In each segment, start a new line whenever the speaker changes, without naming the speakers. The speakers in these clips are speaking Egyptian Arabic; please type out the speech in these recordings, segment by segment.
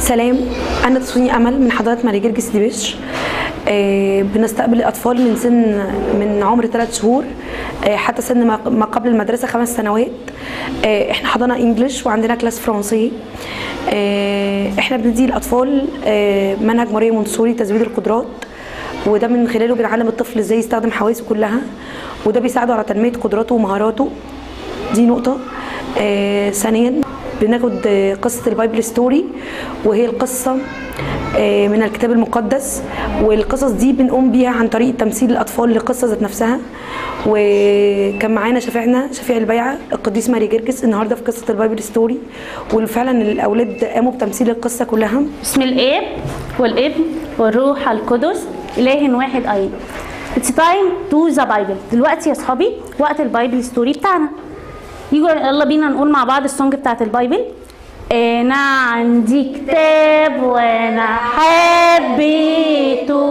سلام أنا تصوني أمل من حضارة ماري جرجس دبش آه، بنستقبل الأطفال من سن من عمر ثلاث شهور آه، حتى سن ما ما قبل المدرسة خمس سنوات آه، احنا حضانة انجلش وعندنا كلاس فرنسي آه، احنا بندي الأطفال آه، منهج ماريا مونتسوري تزويد القدرات وده من خلاله بنعلم الطفل ازاي يستخدم حواسه كلها وده بيساعده على تنمية قدراته ومهاراته دي نقطة آه ثانيا بناخد آه، قصة البايبل ستوري وهي القصة آه من الكتاب المقدس والقصص دي بنقوم بيها عن طريق تمثيل الأطفال للقصة ذات نفسها وكان معانا شفيعنا شفيع البيعة القديس ماري جرجس النهاردة في قصة البايبل ستوري وفعلا الأولاد قاموا بتمثيل القصة كلها
بسم الاب والابن والروح القدس اله واحد ايضا It's time to the Bible دلوقتي يا صحابي وقت البايبل ستوري بتاعنا يجوا يلا بينا نقول مع بعض السونج بتاعت البايبل انا عندي كتاب وانا حبيته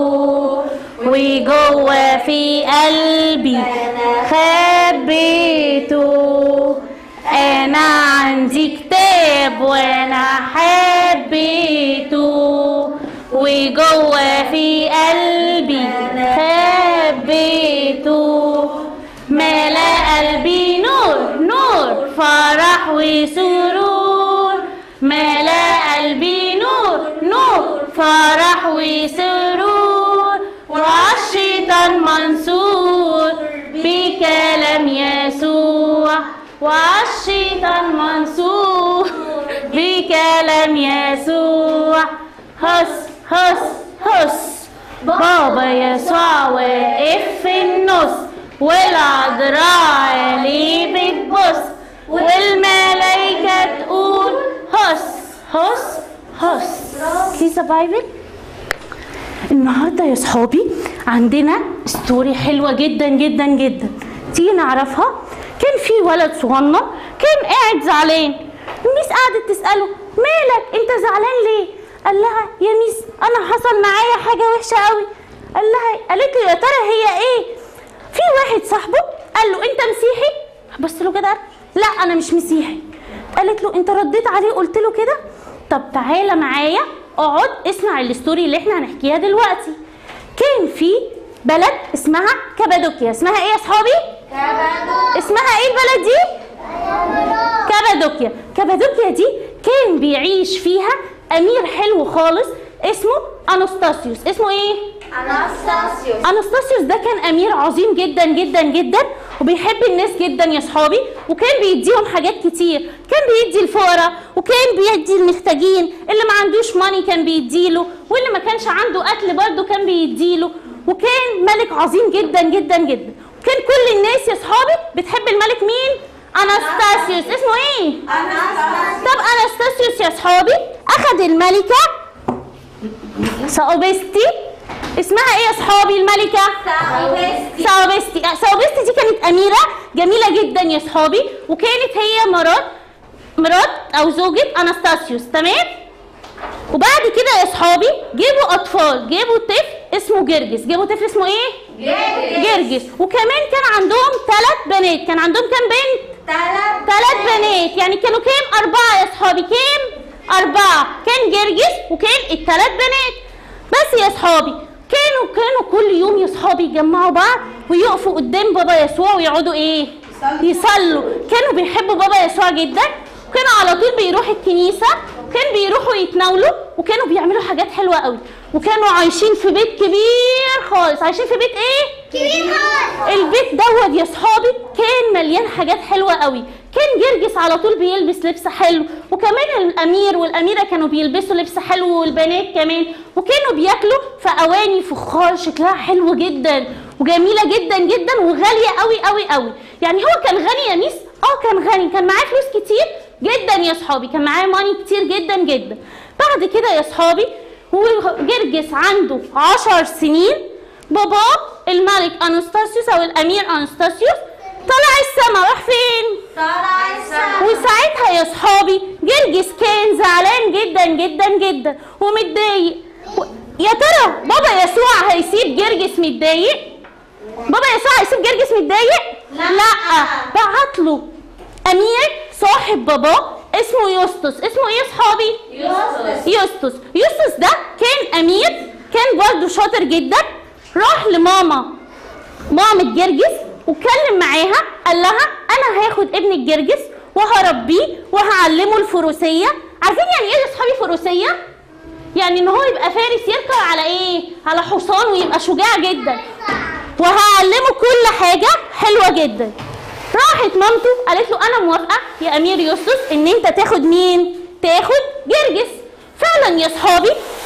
وجوه في قلبي خبيته انا عندي كتاب وانا حبيته وجوه في قلبي خبيته ملا قلبي نور نور فرح وسرور ملا قلبي نور نور فرح وسرور وعالشيطان منصور بكلام يسوع وعالشيطان منصور بكلام يسوع هس هس هس بابا يسوع واقف في النص والعذراء عليه بتبص والملايكة تقول هس هس هس Please the Bible النهارده يا صحابي عندنا ستوري حلوه جدا جدا جدا تيجي نعرفها كان في ولد صغنن كان قاعد زعلان الميس قعدت تساله مالك انت زعلان ليه قال لها يا ميس انا حصل معايا حاجه وحشه قوي قال لها قالت له يا ترى هي ايه في واحد صاحبه قال له انت مسيحي بص له كده قال، لا انا مش مسيحي قالت له انت رديت عليه قلت له كده طب تعالى معايا اقعد اسمع الستوري اللي احنا هنحكيها دلوقتي كان في بلد اسمها كابادوكيا اسمها ايه يا صحابي اسمها ايه البلد دي كابادوكيا كابادوكيا دي كان بيعيش فيها امير حلو خالص اسمه انستاسيوس اسمه ايه
اناستاسيوس
انستاسيوس ده كان امير عظيم جدا جدا جدا وبيحب الناس جدا يا صحابي وكان بيديهم حاجات كتير كان بيدي الفقراء وكان بيدي المحتاجين اللي ما عندوش ماني كان بيديله واللي ما كانش عنده اكل برضه كان بيديله وكان ملك عظيم جدا جدا جدا وكان كل الناس يا صحابي بتحب الملك مين انستاسيوس اسمه ايه طب انستاسيوس يا صحابي اخذ الملكه ساوبستي اسمها ايه يا صحابي الملكه
ساوبستي
ساوبستي آه، ساوبستي دي كانت اميره جميله جدا يا صحابي وكانت هي مرات مرات او زوجة انستاسيوس تمام وبعد كده يا صحابي جابوا اطفال جابوا طفل اسمه جرجس جابوا طفل اسمه ايه جرجس وكمان كان عندهم ثلاث بنات كان عندهم كام بنت
ثلاث
ثلاث بنات يعني كانوا كام أربعة يا صحابي كام أربعة كان جرجس وكان الثلاث بنات بس يا صحابي كانوا كانوا كل يوم يا صحابي يجمعوا بعض ويقفوا قدام بابا يسوع ويقعدوا ايه يصلوا كانوا بيحبوا بابا يسوع جدا وكانوا على طول بيروحوا الكنيسة وكان بيروحوا يتناولوا وكانوا بيعملوا حاجات حلوة قوي وكانوا عايشين في بيت كبير خالص عايشين في بيت ايه
كبير خالص
البيت دوت يا صحابي كان مليان حاجات حلوه قوي كان جرجس على طول بيلبس لبس حلو وكمان الامير والاميره كانوا بيلبسوا لبس حلو والبنات كمان وكانوا بياكلوا في اواني فخار شكلها حلو جدا وجميله جدا جدا وغاليه قوي قوي قوي يعني هو كان غني يا ميس اه كان غني كان معاه فلوس كتير جدا يا صحابي كان معاه ماني كتير جدا جدا بعد كده يا صحابي وجرجس عنده عشر سنين باباه الملك انستاسيوس او الامير انستاسيوس طلع السما راح فين
طلع السما
وساعتها يا صحابي جرجس كان زعلان جدا جدا جدا ومتضايق و- يا ترى بابا يسوع هيسيب جرجس متضايق بابا يسوع هيسيب جرجس متضايق
لا.
لا بعت له امير صاحب باباه اسمه يوستس اسمه ايه يا صحابي
يوستس
يوستس يوستس ده كان امير كان برضه شاطر جدا راح لماما مامة جرجس واتكلم معاها قال لها انا هاخد ابن الجرجس وهربيه وهعلمه الفروسيه عارفين يعني ايه يا اصحابي فروسيه يعني ان هو يبقى فارس يركب على ايه على حصان ويبقى شجاع جدا وهعلمه كل حاجه حلوه جدا راحت مامته قالت له انا موافقه يا امير يوسف ان انت تاخد مين تاخد جرجس فعلا يا صحابي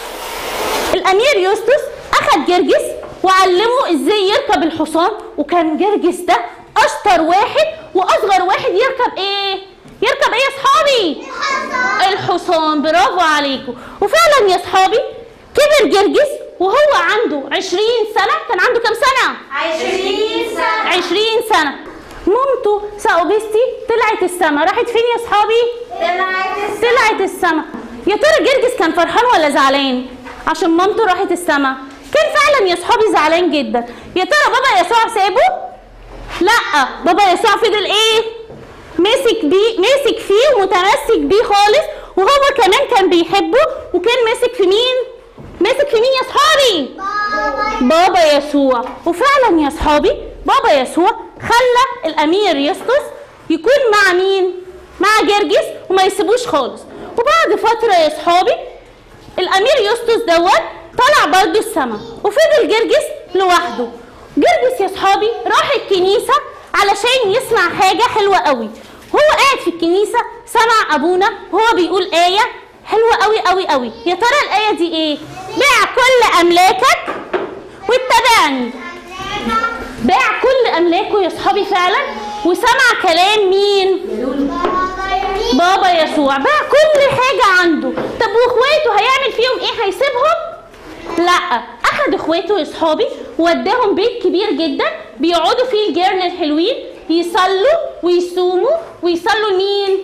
الامير يوستس اخد جرجس وعلمه ازاي يركب الحصان وكان جرجس ده اشطر واحد واصغر واحد يركب ايه يركب ايه يا صحابي الحصان برافو عليكم وفعلا يا صحابي كبر جرجس وهو عنده 20 سنه كان عنده كام سنه
عشرين سنة
20 سنه مامته ساوبستي طلعت السما راحت فين يا صحابي
طلعت السنة
طلعت السما يا ترى جرجس كان فرحان ولا زعلان عشان مامته راحت السما كان فعلا يا صحابي زعلان جدا يا ترى بابا يسوع سابه لا بابا يسوع فضل ايه مسك بيه مسك فيه ومتمسك بيه خالص وهو كمان كان بيحبه وكان ماسك في مين ماسك في مين يا صحابي بابا يسوع وفعلا يا صحابي بابا يسوع خلى الامير يسطس يكون مع مين مع جرجس وما يسيبوش خالص وبعد فتره يا صحابي الامير يسطس دوت طلع برضه السما وفضل جرجس لوحده جرجس يا صحابي راح الكنيسه علشان يسمع حاجه حلوه قوي هو قاعد في الكنيسه سمع ابونا وهو بيقول ايه حلوه قوي قوي قوي يا ترى الايه دي ايه بيع كل املاكك واتبعني باع كل املاكه يا صحابي فعلا وسمع كلام مين بابا يسوع باع كل حاجه عنده طب واخواته هيعمل فيهم ايه هيسيبهم لا اخد اخواته يا صحابي وداهم بيت كبير جدا بيقعدوا فيه الجيران الحلوين يصلوا ويصوموا ويصلوا لمين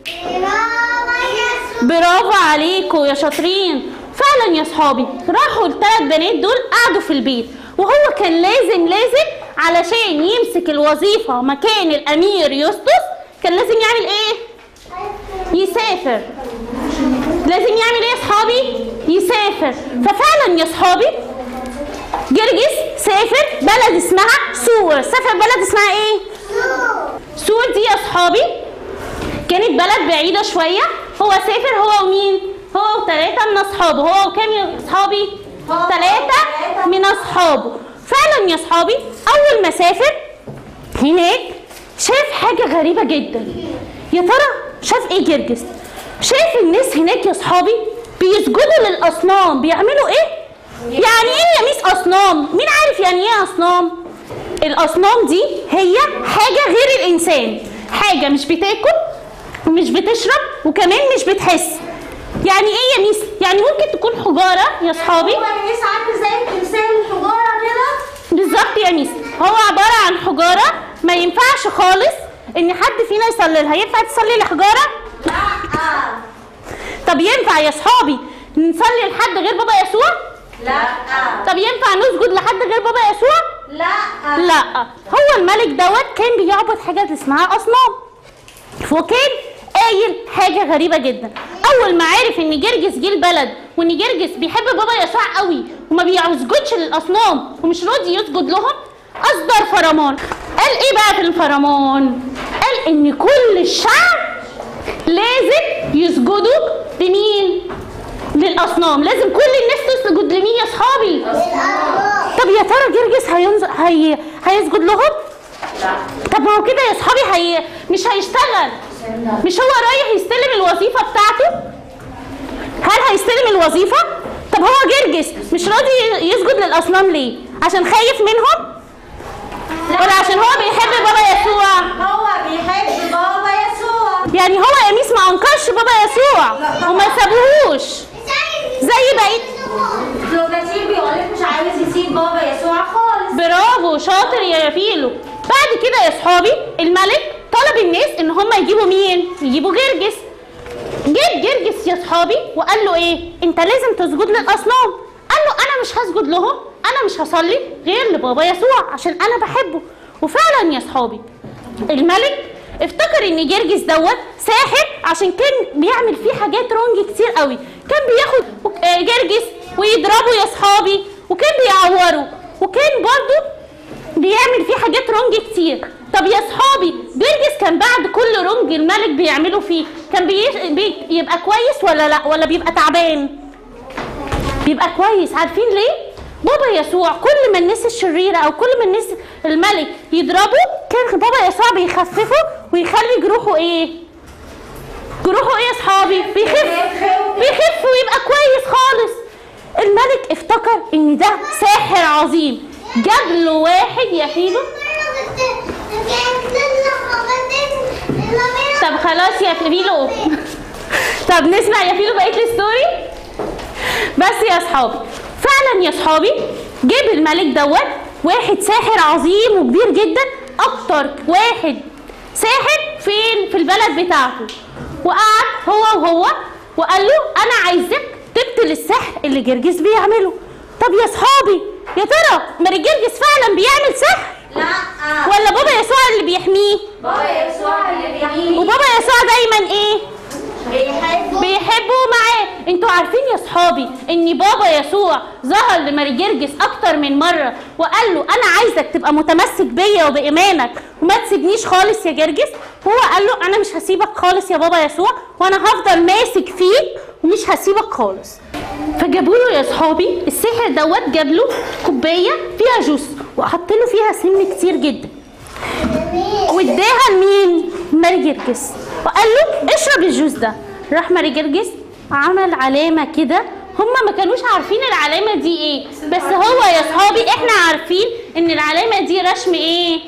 برافو عليكم يا شاطرين فعلا يا صحابي راحوا الثلاث بنات دول قعدوا في البيت وهو كان لازم لازم علشان يمسك الوظيفة مكان الأمير يسطس كان لازم يعمل إيه؟ يسافر لازم يعمل إيه يا صحابي؟ يسافر ففعلا يا صحابي جرجس سافر بلد اسمها سور سافر بلد اسمها إيه؟ سور دي يا صحابي كانت بلد بعيدة شوية هو سافر هو ومين؟ هو وثلاثة من أصحابه هو وكام يا أصحابي؟ ثلاثة من أصحابه فعلا يا أصحابي أول ما سافر هناك شاف حاجة غريبة جدا يا ترى شاف إيه جرجس؟ شاف الناس هناك يا أصحابي بيسجدوا للأصنام بيعملوا إيه؟ يعني إيه يا ميس أصنام؟ مين عارف يعني إيه أصنام؟ الأصنام دي هي حاجة غير الإنسان حاجة مش بتاكل ومش بتشرب وكمان مش بتحس يعني ايه يا ميس يعني ممكن تكون حجاره يا صحابي
هو الناس عامل زي التمثال الحجارة كده
بالظبط يا ميس هو عباره عن حجاره ما ينفعش خالص ان حد فينا يصلي لها ينفع تصلي لحجاره
لا
طب ينفع يا صحابي نصلي لحد غير بابا يسوع
لا
طب ينفع نسجد لحد غير بابا يسوع
لا
لا هو الملك دوت كان بيعبد حاجه اسمها اصنام وكان قايل حاجه غريبه جدا اول ما عرف ان جرجس جه البلد وان جرجس بيحب بابا يسوع قوي وما بيسجدش للاصنام ومش راضي يسجد لهم اصدر فرمان قال ايه بقى في الفرمان قال ان كل الشعب لازم يسجدوا لمين للاصنام لازم كل الناس تسجد لمين يا اصحابي طب يا ترى جرجس هينزل هي... هيسجد لهم طب ما هو كده يا اصحابي هي... مش هيشتغل مش هو رايح يستلم الوظيفه بتاعته هل هيستلم الوظيفه طب هو جرجس مش راضي يسجد للاصنام ليه عشان خايف منهم ولا عشان هو بيحب بابا يسوع
هو بيحب بابا يسوع
يعني هو يا ميس ما انكرش بابا يسوع وما سابوهوش زي بقيه
زوجتي بيقولك مش عايز يسيب بابا يسوع خالص
برافو شاطر يا فيلو بعد كده يا صحابي الملك طلب الناس ان هم يجيبوا مين يجيبوا جرجس جيب جرجس يا صحابي وقال له ايه انت لازم تسجد للاصنام قال له انا مش هسجد لهم انا مش هصلي غير لبابا يسوع عشان انا بحبه وفعلا يا صحابي الملك افتكر ان جرجس دوت ساحر عشان كان بيعمل فيه حاجات رونج كتير قوي كان بياخد آه، جرجس ويضربه يا اصحابي وكان بيعوره وكان برضو بيعمل فيه حاجات رونج كتير طب يا اصحابي جرجس كان بعد كل رونج الملك بيعمله فيه كان بيش... بي... يبقى كويس ولا لا ولا بيبقى تعبان بيبقى كويس عارفين ليه بابا يسوع كل ما الناس الشريرة أو كل ما الناس الملك يضربه كان بابا يسوع بيخففه ويخلي جروحه إيه؟ جروحه إيه يا أصحابي؟ بيخف بيخف ويبقى كويس خالص الملك افتكر إن ده ساحر عظيم جاب له واحد يا فيلو طب خلاص يا فيلو طب نسمع يا فيلو بقية الستوري بس يا اصحابي فعلا يا اصحابي جاب الملك دوت واحد ساحر عظيم وكبير جدا اكتر واحد ساحر فين في البلد بتاعته وقعد هو وهو وقال له انا عايزك تبطل السحر اللي جرجس بيعمله طب يا اصحابي يا ترى ماري جرجس فعلا بيعمل سحر
لا
ولا بابا يسوع اللي بيحميه
بابا يسوع اللي بيحيي
وبابا يسوع دايما ايه
بيحبه
بيحبوا معاه انتوا عارفين يا صحابي ان بابا يسوع ظهر لماري جرجس اكتر من مره وقال له انا عايزك تبقى متمسك بيا وبايمانك وما تسيبنيش خالص يا جرجس هو قال له انا مش هسيبك خالص يا بابا يسوع وانا هفضل ماسك فيك ومش هسيبك خالص فجابوا له يا صحابي السحر دوت جاب له كوبايه فيها جوس وحط له فيها سم كتير جدا واداها لمين؟ ماري جرجس وقال له اشرب الجوز ده راح ماري جرجس عمل علامة كده هما ما كانوش عارفين العلامة دي ايه بس هو يا صحابي احنا عارفين ان العلامة دي رسم ايه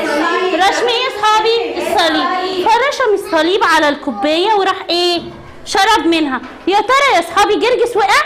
رسم ايه يا صحابي الصليب فرشم الصليب على الكوباية وراح ايه شرب منها يا ترى يا صحابي جرجس وقع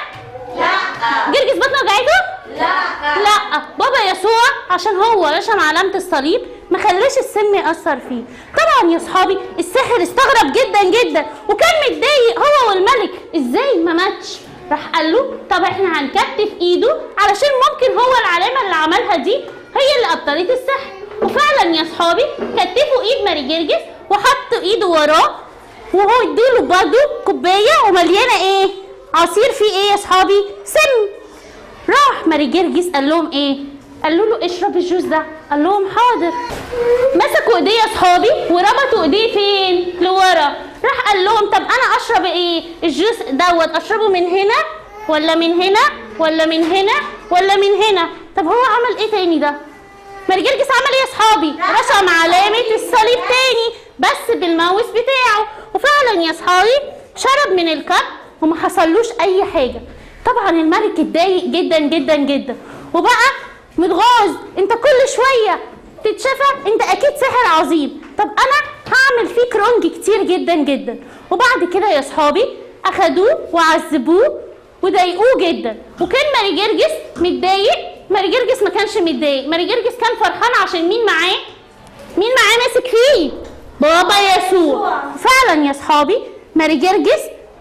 لا
جرجس بطنه وجعته
لا
لا بابا يسوع عشان هو رسم علامة الصليب ما خلاش السم يأثر فيه طبعا يا صحابي الساحر استغرب جدا جدا وكان متضايق هو والملك ازاي ما ماتش راح قال له طب احنا هنكتف ايده علشان ممكن هو العلامة اللي عملها دي هي اللي ابطلت السحر وفعلا يا صحابي كتفوا ايد ماري جرجس وحطوا ايده وراه وهو اديله برضه كوبايه ومليانه ايه عصير فيه ايه يا صحابي سم راح ماري جرجس قال لهم ايه قال له اشرب الجوز ده قال لهم حاضر مسكوا ايديه يا صحابي وربطوا ايديه فين لورا راح قال لهم طب انا اشرب ايه الجوز دوت اشربه من هنا ولا من هنا ولا من هنا ولا من هنا طب هو عمل ايه تاني ده ماري جرجس عمل ايه يا اصحابي رسم علامه الصليب تاني بس بالماوس بتاعه وفعلا يا اصحابي شرب من الكب وما حصلوش اي حاجه طبعا الملك اتضايق جدا جدا جدا وبقى متغاظ انت كل شويه تتشافى انت اكيد ساحر عظيم طب انا هعمل فيك رونج كتير جدا جدا وبعد كده يا اصحابي اخدوه وعذبوه وضايقوه جدا وكان ماري جرجس متضايق ماري جرجس ما كانش متضايق ماري جرجس كان فرحان عشان مين معاه مين معاه ماسك فيه بابا يسوع فعلا يا صحابي ماري جرجس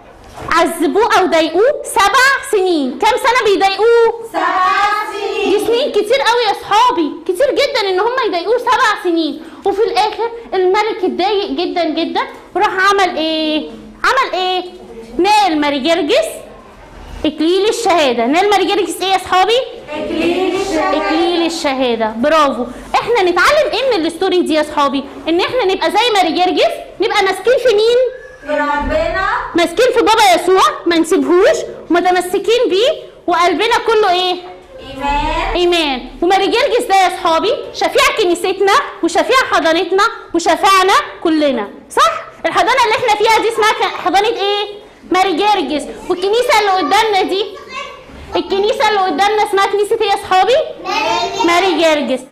عذبوه او ضايقوه سبع سنين كام سنه بيضايقوه
سبع
دي
سنين
سنين كتير قوي يا صحابي كتير جدا ان هم يضايقوه سبع سنين وفي الاخر الملك اتضايق جدا جدا وراح عمل ايه عمل ايه نال ماري جرجس اكليل الشهاده نال ماري جرجس ايه يا صحابي
اكليل الشهادة
اكليل الشهاده برافو احنا نتعلم ايه من الستوري دي يا صحابي ان احنا نبقى زي ماري جرجس نبقى ماسكين في مين
في ربنا
ماسكين في بابا يسوع ما نسيبهوش متمسكين بيه وقلبنا كله ايه
ايمان
ايمان وماري جرجس ده يا صحابي شفيع كنيستنا وشفيع حضانتنا وشفعنا كلنا صح الحضانه اللي احنا فيها دي اسمها ك- حضانه ايه ماري جرجس والكنيسه اللي قدامنا دي الكنيسه اللي قدامنا اسمها كنيسه ايه يا صحابي ماري جرجس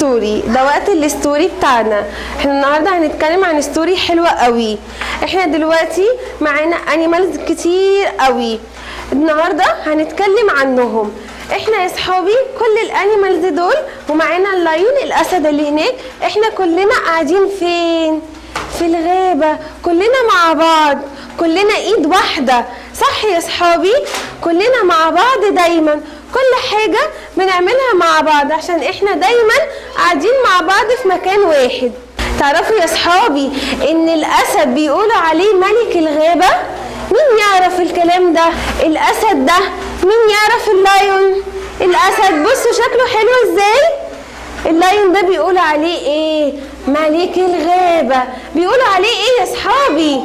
ستوري ده وقت الستوري بتاعنا احنا النهارده هنتكلم عن ستوري حلوه قوي احنا دلوقتي معانا انيمالز كتير قوي النهارده هنتكلم عنهم احنا يا صحابي كل الانيمالز دول ومعانا اللايون الاسد اللي هناك احنا كلنا قاعدين فين في الغابة كلنا مع بعض كلنا ايد واحدة صح يا صحابي كلنا مع بعض دايما كل حاجة بنعملها مع بعض عشان احنا دايما قاعدين مع بعض في مكان واحد تعرفوا يا صحابي ان الاسد بيقولوا عليه ملك الغابة مين يعرف الكلام ده الاسد ده مين يعرف اللايون الاسد بصوا شكله حلو ازاي اللايون ده بيقولوا عليه ايه ملك الغابة بيقولوا عليه ايه يا صحابي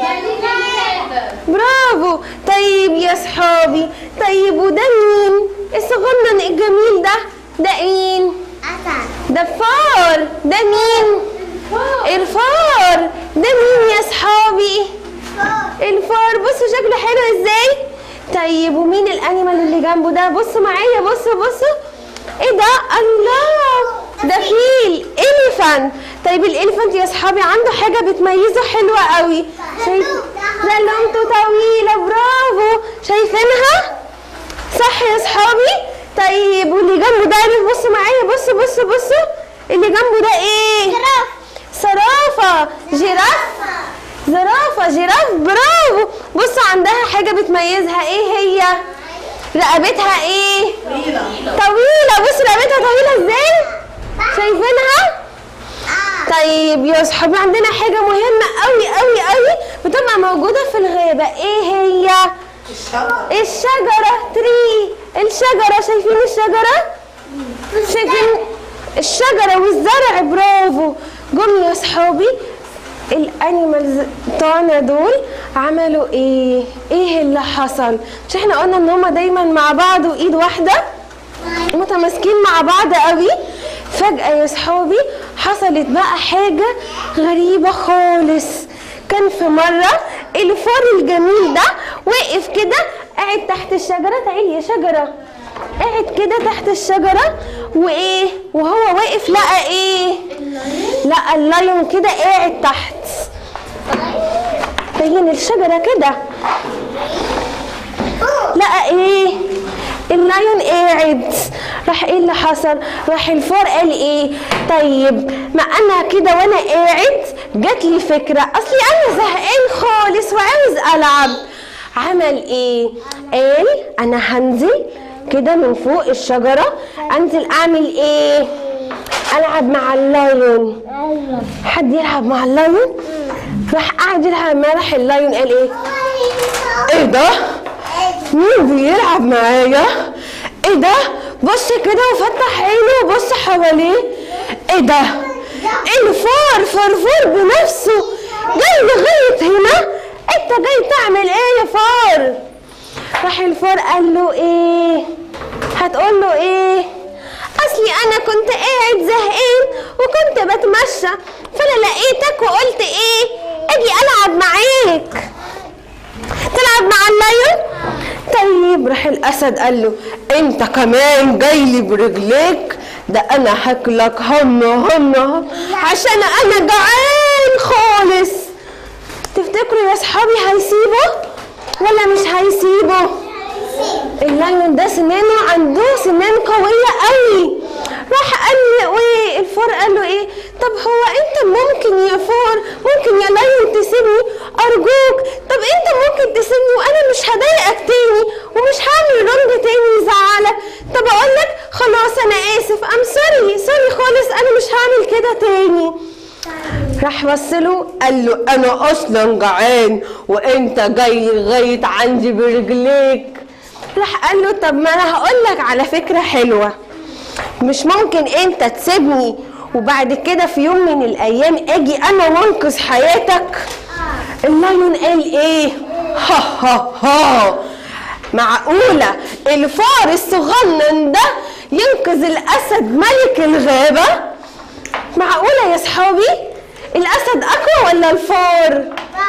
برافو طيب يا صحابي طيب وده مين الصغنن الجميل ده ده مين ده فار ده مين الفار ده مين يا صحابي الفار بصوا شكله حلو ازاي طيب ومين الانيمال اللي جنبه ده بصوا معايا بصوا بصوا ايه ده الله ده فيل اليفانت طيب الاليفانت يا صحابي عنده حاجه بتميزه حلوه قوي شايف زلمته طويله برافو شايفينها صح يا صحابي طيب واللي جنبه ده اللي بصوا معايا بصوا بصوا بصوا اللي جنبه ده ايه زرافه جيراف زرافه جيراف برافو بصوا عندها حاجه بتميزها ايه هي رقبتها ايه طويله بصوا رقبتها طويله ازاي شايفينها طيب يا صحابي عندنا حاجة مهمة قوي قوي قوي بتبقى موجودة في الغابة ايه هي؟ الشجرة تري الشجرة شايفين الشجرة؟ شايفين الشجرة والزرع برافو جم يا صحابي الانيمالز بتوعنا دول عملوا ايه؟ ايه اللي حصل؟ مش احنا قلنا ان هما دايما مع بعض وايد واحدة؟ متماسكين مع بعض قوي فجأة يا صحابي حصلت بقى حاجة غريبة خالص كان في مرة الفار الجميل ده وقف كده قاعد تحت الشجرة تعالي يا شجرة قاعد كده تحت الشجرة وايه وهو واقف لقى ايه لقى اللايون كده قاعد تحت بين الشجرة كده لقى ايه اللايون قاعد راح ايه اللي حصل راح الفار قال ايه طيب ما انا كده وانا قاعد جات لي فكره اصلي انا زهقان خالص وعاوز العب عمل ايه قال انا هنزل كده من فوق الشجره انزل اعمل ايه العب مع اللايون حد يلعب مع اللايون راح قعد يلعب معاه راح اللايون قال ايه ايه ده مين بيلعب معايا ايه ده بص كده وفتح عينه وبص حواليه ايه ده الفار فرفور بنفسه جاي لغايه هنا انت جاي تعمل ايه يا فار راح الفار قال له ايه هتقول له ايه اصلي انا كنت قاعد زهقان وكنت بتمشى فانا لقيتك وقلت ايه اجي العب معاك تلعب مع اللايون طيب راح الاسد قال له انت كمان جاي لي برجليك ده انا هاكلك هم هم هم عشان انا جعان خالص تفتكروا يا صحابي هيسيبه ولا مش هيسيبه اللايون ده سنانه عنده سنان قوية قوي راح قال له ايه الفار قال له ايه طب هو انت ممكن يا فار ممكن يا لايون تسيبني ارجوك طب انت ممكن تسيبني وانا مش هضايقك تاني ومش هعمل روند تاني يزعلك طب اقول لك خلاص انا اسف ام سوري سوري خالص انا مش هعمل كده تاني راح بصله قال له انا اصلا جعان وانت جاي لغايه عندي برجليك راح قال له طب ما انا هقول لك على فكره حلوه مش ممكن انت تسيبني وبعد كده في يوم من الايام اجي انا وانقذ حياتك اللايون قال ايه ها ها ها معقولة الفار الصغنن ده ينقذ الأسد ملك الغابة معقولة يا صحابي الأسد أقوى ولا الفار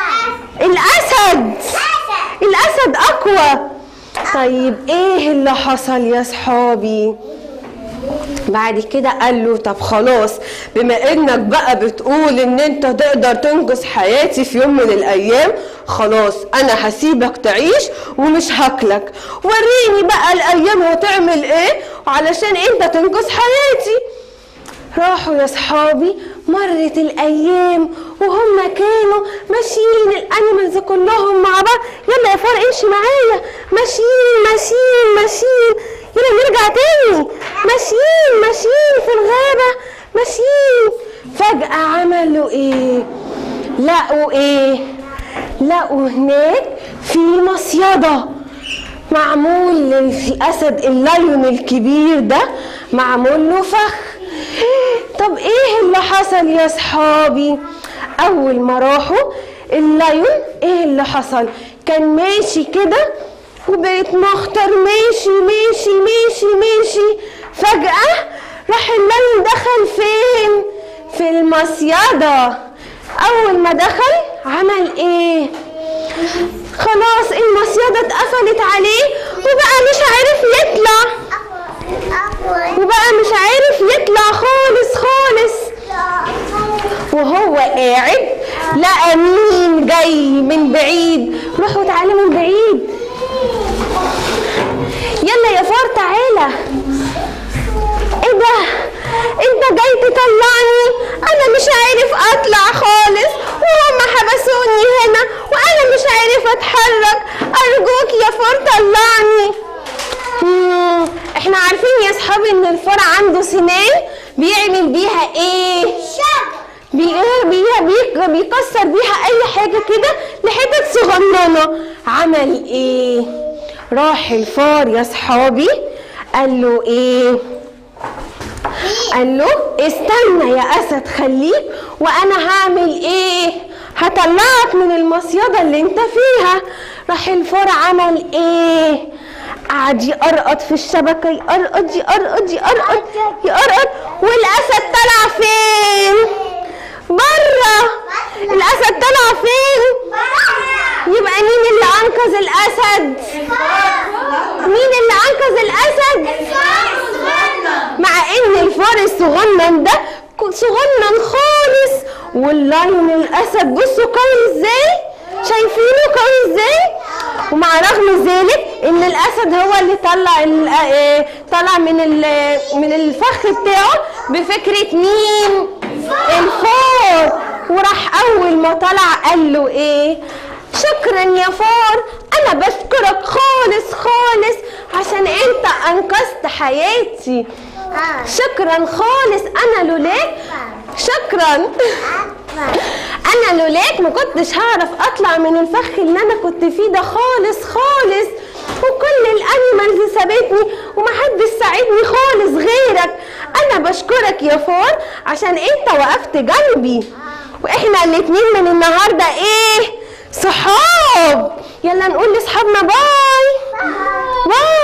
الأسد الأسد أقوى طيب إيه اللي حصل يا صحابي بعد كده قال له طب خلاص بما انك بقى بتقول ان انت تقدر تنقذ حياتي في يوم من الايام خلاص انا هسيبك تعيش ومش هاكلك وريني بقى الايام هتعمل ايه علشان انت تنقذ حياتي راحوا يا صحابي مرت الايام وهم كانوا ماشيين الانيمالز كلهم مع بعض يلا يا فار امشي معايا ماشيين ماشيين ماشيين يلا نرجع تاني ماشيين ماشيين في الغابه ماشيين فجاه عملوا ايه لقوا ايه لقوا هناك في مصيده معمول للاسد اللايون الكبير ده معمول له فخ طب ايه اللي حصل يا صحابي اول ما راحوا اللايون ايه اللي حصل كان ماشي كده وبقيت مختار ماشي ماشي ماشي ماشي فجأة راح اللايون دخل فين في المصيدة اول ما دخل عمل ايه خلاص المصيدة اتقفلت عليه وبقى مش عارف يطلع وبقى مش عارف يطلع خالص خالص وهو قاعد لقى مين جاي من بعيد روحوا تعالى من بعيد يلا يا فار تعالى ايه ده انت جاي تطلعني انا مش عارف اطلع خالص وهم حبسوني هنا وانا مش عارف اتحرك ارجوك يا فار طلعني مم، احنا عارفين يا صحابي ان الفار عنده سنان بيعمل بيها ايه بي بي بي بيكسر بيها اي حاجه كده لحتت صغننه عمل ايه راح الفار يا صحابي قال له ايه قال له استنى يا اسد خليك وانا هعمل ايه هطلعك من المصيده اللي انت فيها راح الفار عمل ايه قعد يقرقط في الشبكه يقرقط يقرقط يقرقط يقرقط والاسد طلع فين بره الاسد طلع فين يبقى مين اللي انقذ الاسد مين اللي انقذ الاسد مع ان الفار الصغنن ده كو- صغنن خالص واللاين الاسد بصوا قوي ازاي شايفينه قوي ازاي ومع رغم ذلك ان الاسد هو اللي طلع ال- آه، طلع من ال- من الفخ بتاعه بفكره مين الفار وراح اول ما طلع قال له ايه شكرا يا فار انا بشكرك خالص خالص عشان انت انقذت حياتي شكرا خالص انا لولاك شكرا انا لولاك ما كنتش هعرف اطلع من الفخ اللي انا كنت فيه ده خالص خالص وكل الانيمالز سابتني ومحدش ساعدني خالص غيرك انا بشكرك يا فار عشان انت وقفت جنبي واحنا الاتنين من النهارده ايه صحاب يلا نقول لاصحابنا باي باي